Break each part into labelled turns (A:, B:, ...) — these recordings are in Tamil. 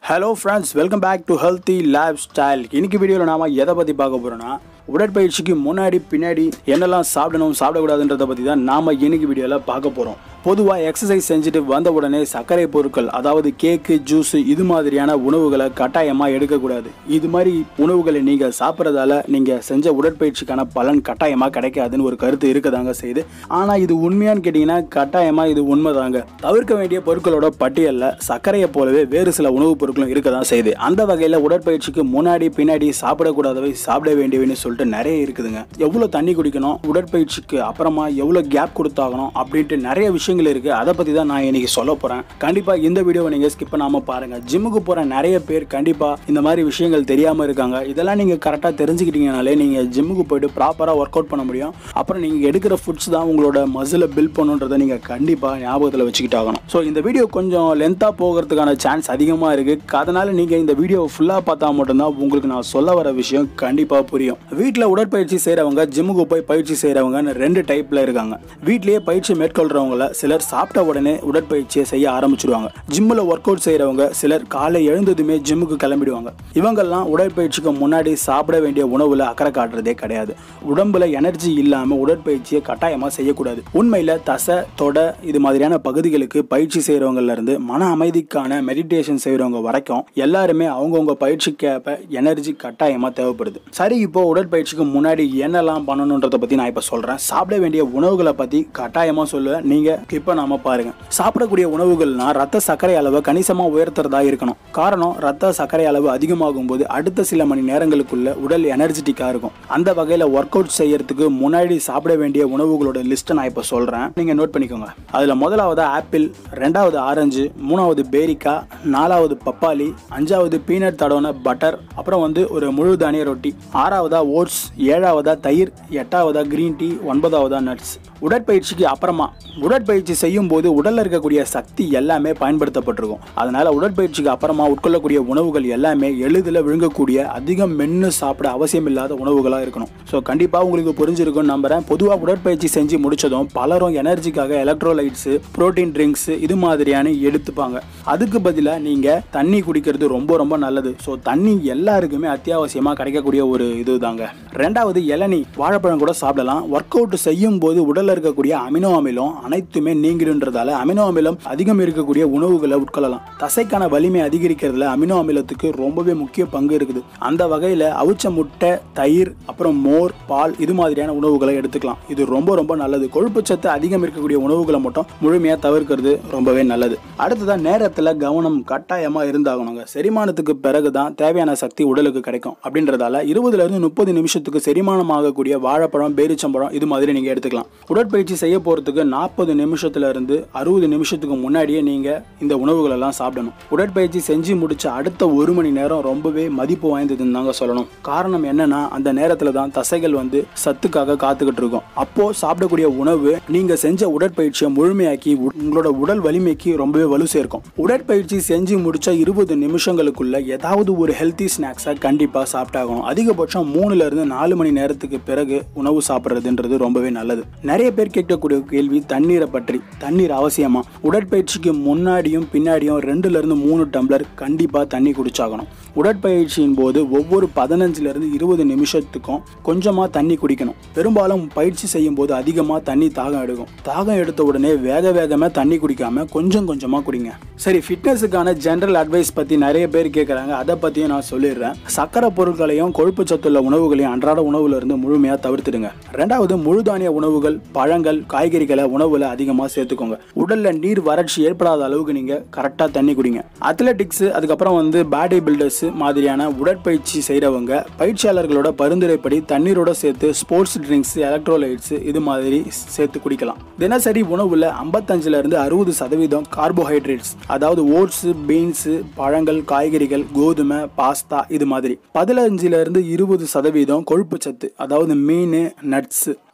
A: hello friends welcome back to healthy lifestyle இன்னைக்கு வீடியோவில் நாம எதை பற்றி பார்க்க போகிறோன்னா உடற்பயிற்சிக்கு முன்னாடி பின்னாடி என்னெல்லாம் சாப்பிடணும் சாப்பிடக்கூடாதுன்றதை பற்றி தான் நாம் இன்னைக்கு வீடியோவில் பார்க்க போகிறோம் பொதுவாக எக்ஸசைஸ் செஞ்சுட்டு வந்த உடனே சர்க்கரை பொருட்கள் அதாவது கேக்கு ஜூஸ் இது மாதிரியான உணவுகளை கட்டாயமாக எடுக்கக்கூடாது இது மாதிரி உணவுகளை நீங்கள் சாப்பிட்றதால நீங்கள் செஞ்ச உடற்பயிற்சிக்கான பலன் கட்டாயமாக கிடைக்காதுன்னு ஒரு கருத்து இருக்கதாங்க செய்யுது ஆனால் இது உண்மையான்னு கேட்டிங்கன்னா கட்டாயமாக இது உண்மைதாங்க தவிர்க்க வேண்டிய பொருட்களோட பட்டியலில் சர்க்கரையை போலவே வேறு சில உணவுப் பொருட்களும் இருக்க தான் செய்யுது அந்த வகையில் உடற்பயிற்சிக்கு முன்னாடி பின்னாடி சாப்பிடக்கூடாதவை சாப்பிட வேண்டியவைன்னு சொல்லிட்டு நிறைய இருக்குதுங்க எவ்வளோ தண்ணி குடிக்கணும் உடற்பயிற்சிக்கு அப்புறமா எவ்வளோ கேப் கொடுத்தாகணும் அப்படின்ட்டு நிறைய விஷயங்கள் இருக்குது அதை பற்றி தான் நான் இன்னைக்கு சொல்ல போகிறேன் கண்டிப்பாக இந்த வீடியோவை நீங்கள் ஸ்கிப் பண்ணாமல் பாருங்கள் ஜிம்முக்கு போகிற நிறைய பேர் கண்டிப்பாக இந்த மாதிரி விஷயங்கள் தெரியாமல் இருக்காங்க இதெல்லாம் நீங்கள் கரெக்டாக தெரிஞ்சுக்கிட்டீங்கனாலே நீங்கள் ஜிம்முக்கு போயிட்டு ப்ராப்பராக ஒர்க் அவுட் பண்ண முடியும் அப்புறம் நீங்கள் எடுக்கிற ஃபுட்ஸ் தான் உங்களோட மசிலை பில்ட் பண்ணுன்றதை நீங்கள் கண்டிப்பாக ஞாபகத்தில் வச்சுக்கிட்டாகணும் ஸோ இந்த வீடியோ கொஞ்சம் லென்த்தாக போகிறதுக்கான சான்ஸ் அதிகமாக இருக்குது அதனால் நீங்கள் இந்த வீடியோவை ஃபுல்லாக பார்த்தா மட்டும்தான் உங்களுக்கு நான் சொல்ல வர விஷயம் கண்டிப்பாக புரியும் வீட்டில் உடற்பயிற்சி செய்கிறவங்க ஜிம்முக்கு போய் பயிற்சி செய்கிறவங்கன்னு ரெண்டு டைப்பில் இருக்காங்க வீட்லேயே பயிற்சி மேற்கொள்கிறவங்கள சிலர் சாப்பிட்ட உடனே உடற்பயிற்சியை செய்ய ஆரம்பிச்சிடுவாங்க ஜிம்மில் ஒர்க் அவுட் செய்கிறவங்க சிலர் காலை எழுந்ததுமே ஜிம்முக்கு கிளம்பிடுவாங்க இவங்கெல்லாம் உடற்பயிற்சிக்கு முன்னாடி சாப்பிட வேண்டிய உணவில் அக்கறை காட்டுறதே கிடையாது உடம்புல எனர்ஜி இல்லாமல் உடற்பயிற்சியை கட்டாயமாக செய்யக்கூடாது உண்மையில் தசை தொட இது மாதிரியான பகுதிகளுக்கு பயிற்சி செய்கிறவங்கல இருந்து மன அமைதிக்கான மெடிடேஷன் செய்கிறவங்க வரைக்கும் எல்லாருமே அவங்கவுங்க பயிற்சிக்கேற்ப எனர்ஜி கட்டாயமாக தேவைப்படுது சரி இப்போ உடற்பயிற்சிக்கு முன்னாடி என்னெல்லாம் பண்ணணுன்றதை பற்றி நான் இப்போ சொல்கிறேன் சாப்பிட வேண்டிய உணவுகளை பற்றி கட்டாயமாக சொல்லுவேன் நீங்கள் இப்போ நாம பாருங்க சாப்பிடக்கூடிய உணவுகள்னா ரத்த சர்க்கரை அளவை கணிசமாக உயர்த்துறதா இருக்கணும் காரணம் ரத்த சர்க்கரை அளவு அதிகமாகும் போது அடுத்த சில மணி நேரங்களுக்குள்ள உடல் எனர்ஜெட்டிக்காக இருக்கும் அந்த வகையில் ஒர்க் அவுட் செய்யறதுக்கு முன்னாடி சாப்பிட வேண்டிய உணவுகளோட லிஸ்ட்டை நான் இப்போ சொல்கிறேன் நீங்கள் நோட் பண்ணிக்கோங்க அதில் முதலாவது ஆப்பிள் ரெண்டாவது ஆரஞ்சு மூணாவது பேரிக்காய் நாலாவது பப்பாளி அஞ்சாவது பீனட் தடவன பட்டர் அப்புறம் வந்து ஒரு முழு தானிய ரொட்டி ஆறாவதா ஓட்ஸ் ஏழாவதா தயிர் எட்டாவதா கிரீன் டீ ஒன்பதாவதா நட்ஸ் உடற்பயிற்சிக்கு அப்புறமா உடற்பயிற்சி செய்யும் போது உடல்ல இருக்கக்கூடிய சக்தி எல்லாமே பயன்படுத்தப்பட்டிருக்கும் அதனால உடற்பயிற்சிக்கு அப்புறமா உட்கொள்ளக்கூடிய உணவுகள் எல்லாமே எளிதில் விழுங்கக்கூடிய அதிகம் மென்று சாப்பிட அவசியம் இல்லாத உணவுகளாக இருக்கணும் ஸோ கண்டிப்பாக உங்களுக்கு புரிஞ்சிருக்கும்னு நம்புறேன் பொதுவாக உடற்பயிற்சி செஞ்சு முடிச்சதும் பலரும் எனர்ஜிக்காக எலக்ட்ரோலைட்ஸு புரோட்டீன் ட்ரிங்க்ஸ் இது மாதிரியான எடுத்துப்பாங்க அதுக்கு பதிலாக நீங்கள் தண்ணி குடிக்கிறது ரொம்ப ரொம்ப நல்லது ஸோ தண்ணி எல்லாருக்குமே அத்தியாவசியமாக கிடைக்கக்கூடிய ஒரு இது தாங்க ரெண்டாவது இளநீ வாழைப்பழம் கூட சாப்பிடலாம் ஒர்க் அவுட் செய்யும் போது உடலில் இருக்கக்கூடிய அமினோ அமிலம் அனைத்துமே நீங்கிடுன்றதால அமினோ அமிலம் அதிகம் இருக்கக்கூடிய உணவுகளை உட்கொள்ளலாம் தசைக்கான வலிமை அதிகரிக்கிறதுல அமினோ அமிலத்துக்கு ரொம்பவே முக்கிய பங்கு இருக்குது அந்த வகையில் அவிச்ச முட்டை தயிர் அப்புறம் மோர் பால் இது மாதிரியான உணவுகளை எடுத்துக்கலாம் இது ரொம்ப ரொம்ப நல்லது கொழுப்புச்சத்து அதிகம் இருக்கக்கூடிய உணவுகளை மட்டும் முழுமையாக தவிர்க்கிறது ரொம்பவே நல்லது அடுத்ததான் நேரத்தில் கவனம் கட்டாயமாக இருந்தாகணுங்க செரிமானத்துக்கு பிறகு தான் தேவையான சக்தி உடலுக்கு கிடைக்கும் அப்படின்றதால இருபதுல இருந்து முப்பது நிமிஷத்துக்கு செரிமானம் ஆகக்கூடிய வாழைப்பழம் பேரிச்சம்பழம் இது மாதிரி நீங்கள் எடுத்துக்கலாம் உடற்பயிற்சி செய்ய போகிறதுக்கு நாற்பது நிமிஷத்துல இருந்து அறுபது நிமிஷத்துக்கு முன்னாடியே நீங்கள் இந்த உணவுகள் எல்லாம் சாப்பிடணும் உடற்பயிற்சி செஞ்சு முடிச்ச அடுத்த ஒரு மணி நேரம் ரொம்பவே மதிப்பு வாய்ந்ததுன்னு தாங்க சொல்லணும் காரணம் என்னன்னா அந்த நேரத்தில் தான் தசைகள் வந்து சத்துக்காக காத்துக்கிட்டு இருக்கும் அப்போ சாப்பிடக்கூடிய உணவு நீங்கள் செஞ்ச உடற்பயிற்சியை முழுமையாக்கி உ- உங்களோட உடல் வலிமைக்கு ரொம்பவே வலு சேர்க்கும் உடற்பயிற்சி செஞ்சு முடிச்ச இருபது நிமிஷங்களுக்குள்ள ஏதாவது ஒரு ஹெல்த்தி ஸ்நாக்ஸை கண்டிப்பாக சாப்பிட்டாகணும் அதிகபட்சம் மூணுல இருந்து நாலு மணி நேரத்துக்கு பிறகு உணவு சாப்பிட்றதுன்றது ரொம்பவே நல்லது நிறைய பேர் கேட்கக்கூடிய கேள்வி தண்ணீரை பற்றி தண்ணீர் அவசியமா உடற்பயிற்சிக்கு முன்னாடியும் பின்னாடியும் ரெண்டுல இருந்து மூணு டம்ளர் கண்டிப்பா தண்ணி குடிச்சாகணும் உடற்பயிற்சியின் போது ஒவ்வொரு பதினஞ்சுல இருந்து இருபது நிமிஷத்துக்கும் கொஞ்சமா தண்ணி குடிக்கணும் பெரும்பாலும் பயிற்சி செய்யும் போது அதிகமா தண்ணி தாகம் எடுக்கும் தாகம் எடுத்த உடனே வேக வேகமா தண்ணி குடிக்காம கொஞ்சம் கொஞ்சமா குடிங்க சரி ஃபிட்னஸுக்கான ஜென்ரல் அட்வைஸ் பத்தி நிறைய பேர் கேட்குறாங்க அதை பத்தியும் நான் சொல்லிடுறேன் சக்கரை பொருட்களையும் கொழுப்பு சத்துள்ள உணவுகளையும் அன்றாட உணவுல இருந்து முழுமையா தவிர்த்துடுங்க ரெண்டாவது முழுதானிய உணவுகள் பழங்கள் காய்கறிகளை உணவுல அதிகமா சேர்த்துக்கோங்க உடல்ல நீர் வறட்சி ஏற்படாத அளவுக்கு நீங்க கரெக்டா தண்ணி குடிங்க அத்லெட்டிக்ஸ் அதுக்கப்புறம் வந்து பாடி பில்டர்ஸ் மாதிரியான உடற்பயிற்சி செய்றவங்க பயிற்சியாளர்களோட பரிந்துரைப்படி தண்ணீரோட சேர்த்து ஸ்போர்ட்ஸ் ட்ரிங்க்ஸ் எலக்ட்ரோலைட்ஸ் இது மாதிரி சேர்த்து குடிக்கலாம் தினசரி உணவுல ஐம்பத்தஞ்சுல இருந்து அறுபது சதவீதம் கார்போஹைட்ரேட்ஸ் அதாவது ஓட்ஸ் பீன்ஸ் பழங்கள் காய்கறிகள் கோதுமை பாஸ்தா இது மாதிரி பதினஞ்சுல இருந்து இருபது சதவீதம் கொழுப்பு சத்து அதாவது மீன் நட்ஸ்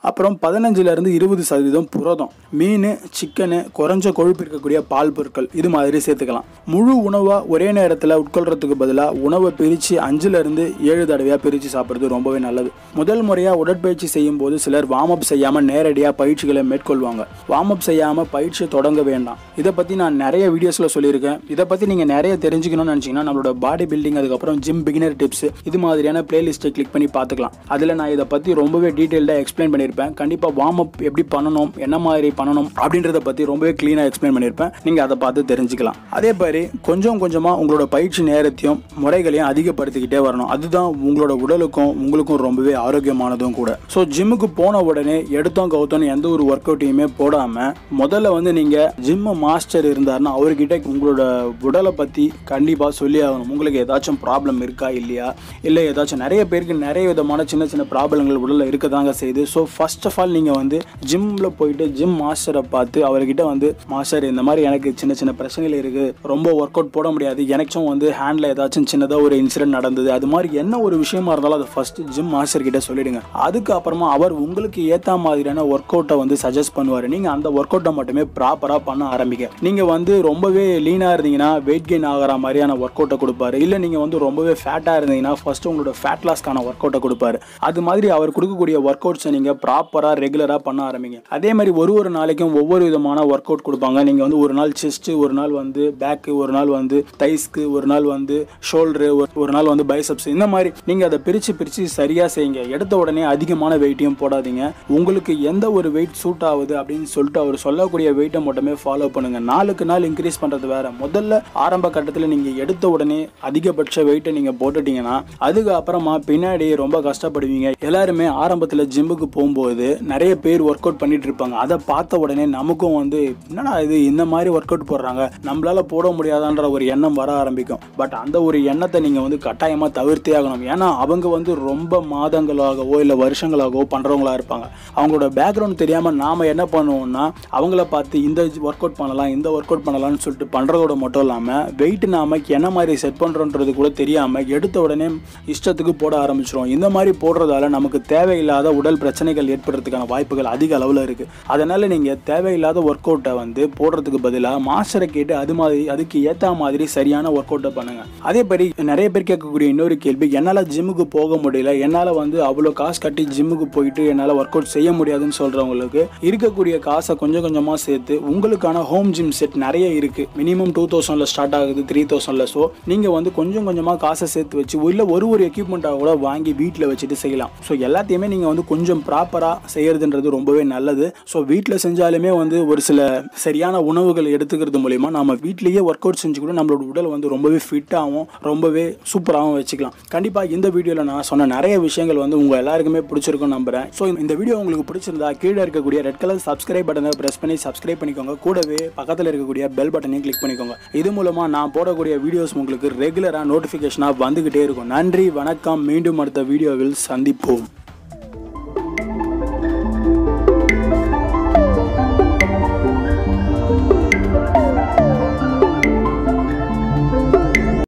A: அப்புறம் பதினஞ்சுலேருந்து இருபது சதவீதம் புரதம் மீன் சிக்கனு குறைஞ்ச கொழுப்பு இருக்கக்கூடிய பால் பொருட்கள் இது மாதிரி சேர்த்துக்கலாம் முழு உணவாக ஒரே நேரத்தில் உட்கொள்றதுக்கு பதிலாக உணவை பிரித்து அஞ்சுலேருந்து ஏழு தடவையாக பிரித்து சாப்பிட்றது ரொம்பவே நல்லது முதல் முறையாக உடற்பயிற்சி செய்யும் போது சிலர் வார்ம் அப் செய்யாமல் நேரடியாக பயிற்சிகளை மேற்கொள்வாங்க வார்ம் அப் செய்யாமல் பயிற்சி தொடங்க வேண்டாம் இதை பற்றி நான் நிறைய வீடியோஸில் சொல்லியிருக்கேன் இதை பற்றி நீங்கள் நிறைய தெரிஞ்சுக்கணும்னு நினச்சிங்கன்னா நம்மளோட பாடி பில்டிங் அதுக்கப்புறம் ஜிம் பிகினர் டிப்ஸ் இது மாதிரியான பிளேலிஸ்ட்டை கிளிக் பண்ணி பார்த்துக்கலாம் அதில் நான் இதை பற்றி ரொம்பவே டீட்டெயில்டாக எக்ஸ்பிளைன் பண்ணியிருப்பேன் கண்டிப்பாக வார்ம் அப் எப்படி பண்ணணும் என்ன மாதிரி பண்ணணும் அப்படின்றத பற்றி ரொம்பவே க்ளீனாக எக்ஸ்பிளைன் பண்ணியிருப்பேன் நீங்கள் அதை பார்த்து தெரிஞ்சுக்கலாம் அதே மாதிரி கொஞ்சம் கொஞ்சமாக உங்களோட பயிற்சி நேரத்தையும் முறைகளையும் அதிகப்படுத்திக்கிட்டே வரணும் அதுதான் உங்களோட உடலுக்கும் உங்களுக்கும் ரொம்பவே ஆரோக்கியமானதும் கூட ஸோ ஜிம்முக்கு போன உடனே எடுத்தோம் கவுத்தோன்னு எந்த ஒரு ஒர்க் அவுட்டையுமே போடாமல் முதல்ல வந்து நீங்கள் ஜிம் மாஸ்டர் இருந்தாருன்னா அவர்கிட்ட உங்களோட உடலை பற்றி கண்டிப்பாக சொல்லி ஆகணும் உங்களுக்கு ஏதாச்சும் ப்ராப்ளம் இருக்கா இல்லையா இல்லை ஏதாச்சும் நிறைய பேருக்கு நிறைய விதமான சின்ன சின்ன ப்ராப்ளங்கள் உடலில் இருக்க தாங்க செய்யுது ஸோ ஃபர்ஸ்ட் ஆஃப் ஆல் நீங்கள் வந்து ஜிம்மில் போயிட்டு ஜிம் மாஸ்டரை பார்த்து அவர்கிட்ட வந்து மாஸ்டர் இந்த மாதிரி எனக்கு சின்ன சின்ன பிரச்சனைகள் இருக்குது ரொம்ப ஒர்க் அவுட் போட முடியாது எனக்கும் வந்து ஹேண்டில் ஏதாச்சும் சின்னதாக ஒரு இன்சிடென்ட் நடந்தது அது மாதிரி என்ன ஒரு விஷயமா இருந்தாலும் அதை ஃபர்ஸ்ட் ஜிம் மாஸ்டர் கிட்ட சொல்லிடுங்க அதுக்கப்புறமா அவர் உங்களுக்கு ஏற்ற மாதிரியான ஒர்க் அவுட்டை வந்து சஜஸ்ட் பண்ணுவார் நீங்கள் அந்த ஒர்க் அவுட்டை மட்டுமே ப்ராப்பராக பண்ண ஆரம்பிங்க நீங்கள் வந்து ரொம்பவே லீனாக இருந்தீங்கன்னா வெயிட் கெயின் ஆகிற மாதிரியான ஒர்க் அவுட்டை கொடுப்பாரு இல்லை நீங்கள் வந்து ரொம்பவே ஃபேட்டாக இருந்தீங்கன்னா ஃபர்ஸ்ட் உங்களோட ஃபேட் லாஸ்க்கான ஒர்க் அவுட்டை கொடுப்பாரு அது மாதிரி அவர் கொடுக்கக்கூடிய ஒர்க் அவுட்ஸை நீங்கள் ப்ராப்பராக ரெகுலராக பண்ண ஆரம்பிங்க அதே மாதிரி ஒரு ஒரு நாளைக்கும் ஒவ்வொரு விதமான ஒர்க் அவுட் கொடுப்பாங்க நீங்கள் வந்து ஒரு நாள் செஸ்ட்டு ஒரு நாள் வந்து பேக்கு ஒரு நாள் வந்து தைஸ்க்கு ஒரு நாள் வந்து ஷோல்டரு ஒரு நாள் வந்து பைசப்ஸ் இந்த மாதிரி நீங்கள் அதை பிரித்து பிரித்து சரியாக செய்யுங்க எடுத்த உடனே அதிகமான வெயிட்டையும் போடாதீங்க உங்களுக்கு எந்த ஒரு வெயிட் சூட் ஆகுது அப்படின்னு சொல்லிட்டு அவர் சொல்லக்கூடிய வெயிட்டை மட்டுமே ஃபாலோ பண்ணுங்க நாளுக்கு நாள் இன்க்ரீஸ் பண்ணுறது வேற முதல்ல ஆரம்ப கட்டத்தில் நீங்கள் எடுத்த உடனே அதிகபட்ச வெயிட்டை நீங்கள் போட்டுட்டீங்கன்னா அதுக்கப்புறமா பின்னாடி ரொம்ப கஷ்டப்படுவீங்க எல்லாருமே ஆரம்பத்தில் ஜிம்முக்கு போகும்போது நிறைய பேர் ஒர்க் அவுட் பண்ணிட்டு இருப்பாங்க அதை பார்த்த உடனே நமக்கும் வந்து என்னடா இது இந்த மாதிரி ஒர்க் அவுட் போடுறாங்க நம்மளால போட முடியாதான்ற ஒரு எண்ணம் வர ஆரம்பிக்கும் பட் அந்த ஒரு எண்ணத்தை நீங்கள் வந்து கட்டாயமாக தவிர்த்தே ஆகணும் ஏன்னா அவங்க வந்து ரொம்ப மாதங்களாகவோ இல்லை வருஷங்களாகவோ பண்ணுறவங்களா இருப்பாங்க அவங்களோட பேக்ரவுண்ட் தெரியாமல் நாம் என்ன பண்ணுவோம்னா அவங்கள பார்த்து இந்த ஒர்க் அவுட் பண்ணலாம் இந்த ஒர்க் அவுட் பண்ணலாம்னு சொல்லிட்டு பண்ணுறதோட மட்டும் இல்லாமல் வெயிட் நாம என்ன மாதிரி செட் பண்ணுறோன்றது கூட தெரியாமல் எடுத்த உடனே இஷ்டத்துக்கு போட ஆரம்பிச்சிரும் இந்த மாதிரி போடுறதால நமக்கு தேவையில்லாத உடல் பிரச்சனைகள் ஏற்படுறதுக்கான வாய்ப்புகள் அதிக அளவில் இருக்குது அதனால் நீங்கள் தேவையில்லாத ஒர்க் அவுட்டை வந்து போடுறதுக்கு பதிலாக மாஸ்டரை கேட்டு அது மாதிரி அதுக்கு ஏற்ற மாதிரி சரியான ஒர்க் அவுட்டை பண்ணுங்கள் அதே மாதிரி நிறைய பேர் கேட்கக்கூடிய இன்னொரு கேள்வி என்னால் ஜிம்முக்கு போக முடியல என்னால் வந்து அவ்வளோ காசு கட்டி ஜிம்முக்கு போயிட்டு என்னால் ஒர்க் அவுட் செய்ய முடியாதுன்னு சொல்கிறவங்களுக்கு இருக்கக்கூடிய காசை கொஞ்சம் கொஞ்சமாக சேர்த்து உங்களுக்கான ஹோம் ஜிம் செட் நிறைய இருக்குது மினிமம் டூ தௌசண்டில் ஸ்டார்ட் ஆகுது த்ரீ தௌசண்டில் ஸோ நீங்கள் வந்து கொஞ்சம் கொஞ்சமாக காசை சேர்த்து வச்சு இல்லை ஒரு ஒரு எக்யூப்மெண்ட்டாக கூட வாங்கி வீட்டில் வச்சுட்டு செய்யலாம் ஸோ எல்லாத்தையுமே நீங்கள் வந்து கொஞ்சம் ப்ராப்பராக செய்யறதுன்றது ரொம்பவே நல்லது ஸோ வீட்டில் செஞ்சாலுமே வந்து ஒரு சில சரியான உணவுகள் எடுத்துக்கிறது மூலிமா நம்ம வீட்லேயே ஒர்க் அவுட் செஞ்சு கூட நம்மளோட உடல் வந்து ரொம்பவே ஃபிட்டாகவும் ரொம்பவே சூப்பராகவும் வச்சுக்கலாம் கண்டிப்பாக இந்த வீடியோவில் நான் சொன்ன நிறைய விஷயங்கள் வந்து உங்கள் எல்லாருக்குமே பிடிச்சிருக்கும் நம்புறேன் ஸோ இந்த வீடியோ உங்களுக்கு பிடிச்சிருந்தா கீழே இருக்கக்கூடிய ரெட் கலர் சப்ஸ்கிரைப் பட்டனை ப்ரெஸ் பண்ணி சப்ஸ்கிரைப் பண்ணிக்கோங்க கூடவே பக்கத்தில் இருக்கக்கூடிய பெல் பட்டனையும் கிளிக் பண்ணிக்கோங்க இது மூலமாக நான் போடக்கூடிய வீடியோஸ் உங்களுக்கு ரெகுலராக நோட்டிஃபிகேஷனாக வந்துக்கிட்டே இருக்கும் நன்றி வணக்கம் மீண்டும் அடுத்த வீடியோவில் சந்திப்போம்